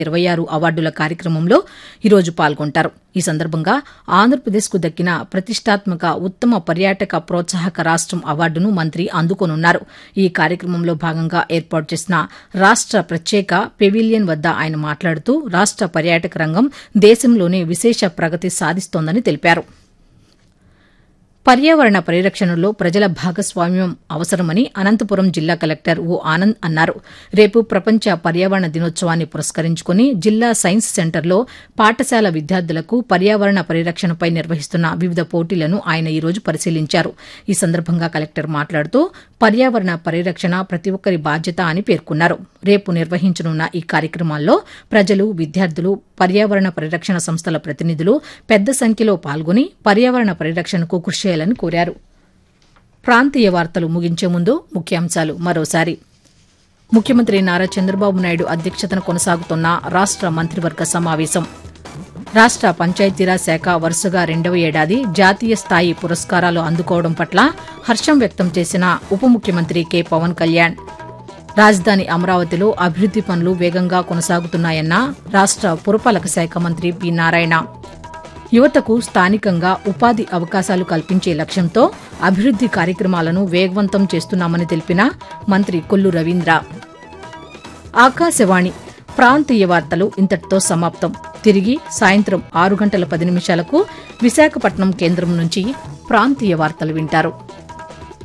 ఇరవై ఆరు అవార్డుల కార్యక్రమంలో ఈరోజు పాల్గొంటారు ఈ సందర్భంగా ఆంధ్రప్రదేశ్కు దక్కిన ప్రతిష్టాత్మక ఉత్తమ పర్యాటక ప్రోత్సాహక రాష్టం అవార్డును మంత్రి అందుకోనున్నారు ఈ కార్యక్రమంలో భాగంగా ఏర్పాటు చేసిన రాష్ట ప్రత్యేక పెవిలియన్ వద్ద ఆయన మాట్లాడుతూ రాష్ట పర్యాటక రంగం దేశంలోనే విశేష ప్రగతి సాధిస్తోందని తెలిపారు పర్యావరణ పరిరక్షణలో ప్రజల భాగస్వామ్యం అవసరమని అనంతపురం జిల్లా కలెక్టర్ ఓ ఆనంద్ అన్నారు రేపు ప్రపంచ పర్యావరణ దినోత్సవాన్ని పురస్కరించుకుని జిల్లా సైన్స్ సెంటర్లో పాఠశాల విద్యార్థులకు పర్యావరణ పరిరక్షణపై నిర్వహిస్తున్న వివిధ పోటీలను ఆయన ఈ రోజు పరిశీలించారు ఈ సందర్భంగా కలెక్టర్ మాట్లాడుతూ పర్యావరణ పరిరక్షణ ప్రతి ఒక్కరి బాధ్యత అని పేర్కొన్నారు రేపు నిర్వహించనున్న ఈ కార్యక్రమాల్లో ప్రజలు విద్యార్థులు పర్యావరణ పరిరక్షణ సంస్థల ప్రతినిధులు పెద్ద సంఖ్యలో పాల్గొని పర్యావరణ పరిరక్షణకు కృషి చేయాలని కోరారు ప్రాంతీయ వార్తలు ముగించే ముందు ముఖ్యాంశాలు మరోసారి ముఖ్యమంత్రి నారా చంద్రబాబు నాయుడు అధ్యక్షతన కొనసాగుతున్న రాష్ట మంత్రివర్గ సమావేశం రాష్ట పంచాయతీరాజ్ శాఖ వరుసగా రెండవ ఏడాది జాతీయ స్థాయి పురస్కారాలు అందుకోవడం పట్ల హర్షం వ్యక్తం చేసిన ఉప ముఖ్యమంత్రి కె పవన్ కళ్యాణ్ రాజధాని అమరావతిలో అభివృద్ది పనులు వేగంగా కొనసాగుతున్నాయన్న రాష్ట పురపాలక శాఖ మంత్రి పి నారాయణ యువతకు స్థానికంగా ఉపాధి అవకాశాలు కల్పించే లక్ష్యంతో అభివృద్ది కార్యక్రమాలను వేగవంతం చేస్తున్నామని తెలిపిన మంత్రి కొల్లు రవీంద్ర ఆకాశవాణి ప్రాంతీయ వార్తలు ఇంతటితో సమాప్తం తిరిగి సాయంత్రం ఆరు గంటల పది నిమిషాలకు విశాఖపట్నం కేంద్రం నుంచి ప్రాంతీయ వార్తలు వింటారు